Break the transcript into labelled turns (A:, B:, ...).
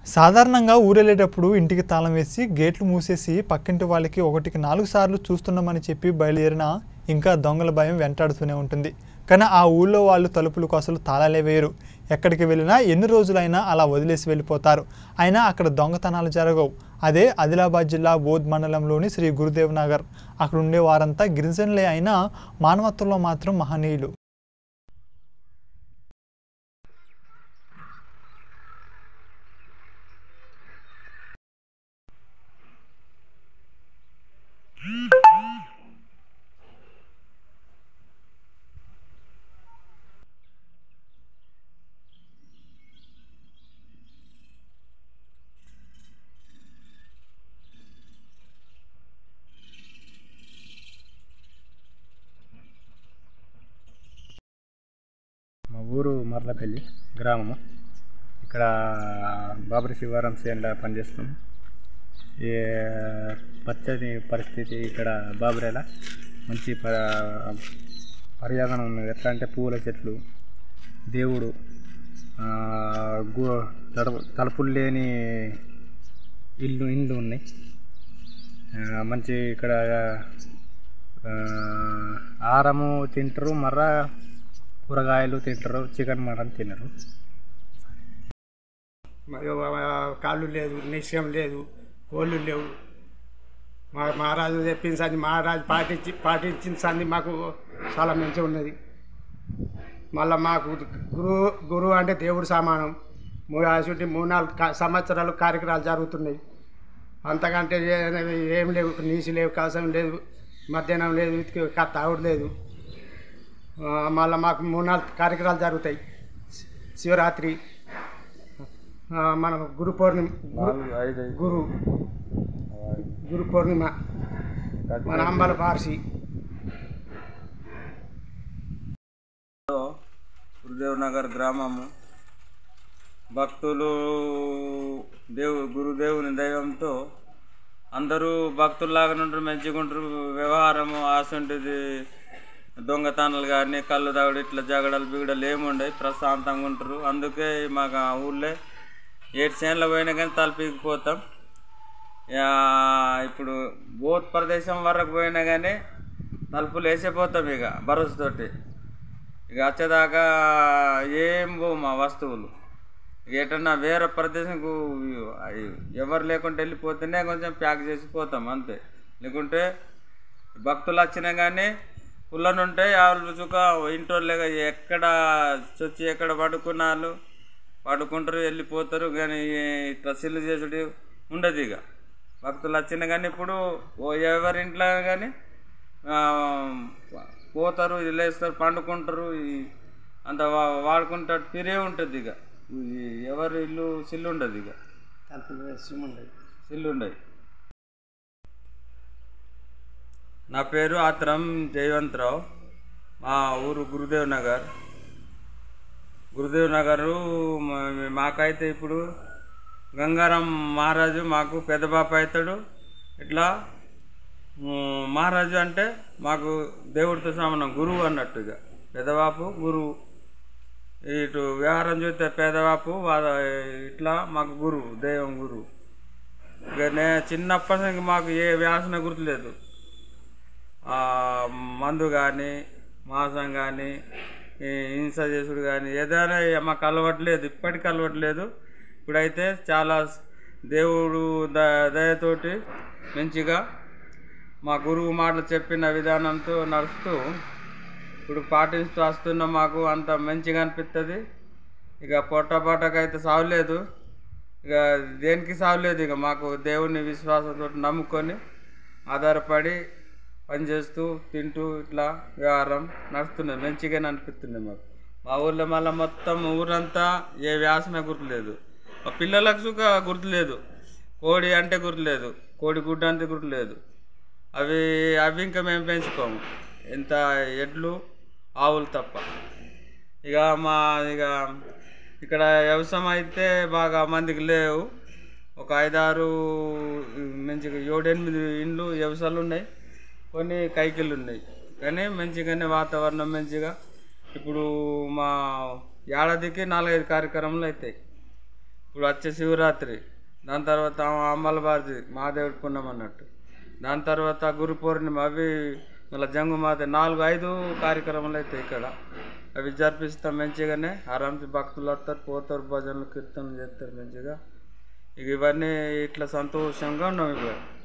A: సాధారణంగా ఊరెళ్ళేటప్పుడు ఇంటికి తాళం వేసి గేట్లు మూసేసి పక్కింటి వాళ్ళకి ఒకటికి నాలుగు సార్లు చూస్తున్నామని చెప్పి బయలుదేరినా ఇంకా దొంగల భయం వెంటాడుతూనే ఉంటుంది కానీ ఆ ఊళ్ళో వాళ్ళు తలుపులకు అసలు తాళాలే వేయరు ఎక్కడికి వెళ్ళినా ఎన్ని రోజులైనా అలా వదిలేసి వెళ్ళిపోతారు అయినా అక్కడ దొంగతనాలు జరగవు అదే ఆదిలాబాద్ జిల్లా బోధ్ మండలంలోని శ్రీ గురుదేవ్ నగర్ అక్కడ ఉండే వారంతా గిరిజనులే అయినా మానవత్వంలో మాత్రం మహనీయులు
B: మా ఊరు మర్లపల్లి గ్రామము ఇక్కడ బాబరి శివారం సేన్లో పనిచేస్తాం ఈ పచ్చని పరిస్థితి ఇక్కడ బాబరేలా మంచి ప పర్యావరణం ఉన్నది ఎట్లా అంటే పూల చెట్లు దేవుడు ఆ, గు తలుపు తలుపులు లేని ఇల్లు ఇండ్లు ఉన్నాయి ఆ, మంచి ఇక్కడ ఆ, ఆహారము తింటారు మర్రా కూరగాయలు తింటారు చికెన్ మటన్ తినరు
C: మరి ఆ కాళ్ళు లేదు నిశ్చయం లేదు కోళ్ళు లేవు మా మహారాజు చెప్పింది సంది మహారాజు పాటించి పాటించిన సంది మాకు చాలా మంచిగా ఉన్నది మళ్ళీ మాకు గురువు గురువు అంటే దేవుడు సమానం మూడు అటువంటి మూడు నాలుగు కా- సంవత్సరాలు కార్యక్రమాలు జరుగుతున్నాయి అంతకంటే ఏ- ఏం లేవు నీసి లేవు కలసం లేదు మధ్యాహ్నం లేదు ఇటుక క- తాగుడు లేదు మళ్ళీ మాకు మూడు నాలుగు కార్యక్రమాలు జరుగుతాయి శివరాత్రి ఆ, మన గురు పౌర్ణిమ గురు- గురు గురు పౌర్ణిమ మన అంబల పార్సి
D: గురుదేవ్ నగర్ గ్రామము భక్తులు దేవు గురుదేవుని దైవంతో అందరూ భక్తుల్లాగానే ఉంటారు మంచిగా ఉంటారు వ్యవహారము ఆసంటిది దొంగతనాలు కానీ కళ్ళు తాగుడు ఇట్లా జగడలు బిగడలు ఏముండవు ప్రశాంతంగా ఉంటారు అందుకే మాకు ఆ ఊళ్ళో ఏడు చేనుల పోయినా కానీ తలపిపోతాం ఇప్పుడు బోత్ ప్రదేశం వరకు పోయినా కానీ తలుపులు వేసేపోతాం ఇక భరోసాతోటి ఇక వచ్చేదాకా ఏం పోవు మా వస్తువులు ఇక ఎటన్నా వేరే ప్రదేశంకు అయి ఎవరు లేకుండా వెళ్ళిపోతేనే కొంచెం ప్యాక్ చేసి పోతాం అంతే లేకుంటే భక్తులు వచ్చినా కానీ పుల్లనుంటే వాళ్ళు చుక్క ఇంటోళ్ళగా ఎక్కడ చొచ్చి ఎక్కడ పడుకున్న వాళ్ళు పడుకుంటారు వెళ్ళిపోతారు కానీ ఇట్లా సిల్లు చేసుడు ఉండదు ఇక భక్తులు వచ్చినా కానీ ఇప్పుడు ఓ ఎవరింట్లో కానీ పోతారు లేస్తారు పండుకుంటారు ఈ అంత వా- వాడుకుంటారు తిరే ఉంటుంది ఇక ఈ ఎవరి ఇల్లు సిల్లు ఉండదు ఇక
C: తలుపులు వేసి ఉండదు
D: సిల్లు ఉండదు నా పేరు ఆత్రం జయవంతరావు మా ఊరు గురుదేవ్ నగర్ గురుదేవ్ నగరు మా- మాకైతే ఇప్పుడు గంగారాం మహారాజు మాకు పెద్ద బాప అవుతాడు ఇట్లా ఉమ్, మహారాజు అంటే మాకు దేవుడితో సమానం గురువు అన్నట్టుగా పెదవాపు గురువు ఇటు వ్యవహారం చూస్తే పేదవాపు వా- ఇట్లా మాకు గురువు దైవం గురువు ఇక నే చిన్నప్పటి నుంచి మాకు ఏ వ్యాసన గుర్తులేదు ఆ, మందు కానీ మాంసం కానీ ఈ హింస చేసుడు కానీ ఏదైనా మాకు అలవట్లేదు ఇప్పటికీ అలవట్లేదు ఇప్పుడైతే చాలా దేవుడు ద దయతోటి మంచిగా మా గురువు మాటలు చెప్పిన విధానంతో నడుస్తూ ఇప్పుడు పాటిస్తూ వస్తున్న మాకు అంత మంచిగా అనిపిస్తుంది ఇక పొట్టపాటకైతే సావలేదు ఇక దేనికి సావలేదు ఇక మాకు దేవుని విశ్వాసంతో నమ్ముకొని ఆధారపడి పనిచేస్తూ తింటూ ఇట్లా వ్యవహారం నడుస్తున్నది మంచిగానే అనిపిస్తుంది మాకు మా ఊర్లో మళ్ళీ మొత్తం ఊరంతా ఏ వ్యాసన గుర్తులేదు మా పిల్లలకు సుఖ గుర్తులేదు కోడి అంటే గుర్తులేదు కోడి గుడ్డ అంటే గుర్తులేదు అవి అవి ఇంకా మేము పెంచుకోము ఎంత ఎడ్లు ఆవులు తప్ప ఇక మా ఇక ఇక్కడ వ్యవసాయం అయితే బాగా మందికి లేవు ఒక ఐదారు మంచిగా ఏడెనిమిది ఇండ్లు వ్యవసాయాలు ఉన్నాయి కొన్ని కైకిళ్ళు ఉన్నాయి కానీ మంచిగానే వాతావరణం మంచిగా ఇప్పుడు మా ఏడాదికి నాలుగైదు కార్యక్రమాలు అవుతాయి ఇప్పుడు వచ్చే శివరాత్రి దాని తర్వాత అమ్మల బాజీ మహాదేవుడి పుణ్యం అన్నట్టు దాని తర్వాత గురు పౌర్ణిమ అవి మళ్ళీ జంగుమాత నాలుగు ఐదు కార్యక్రమాలు అయితే ఇక్కడ అవి జరిపిస్తాం మంచిగానే ఆరాంసి భక్తులు వస్తారు పోతారు భజనలు కీర్తనలు చేస్తారు మంచిగా ఇక ఇవన్నీ ఇట్లా సంతోషంగా ఉన్నాం ఇక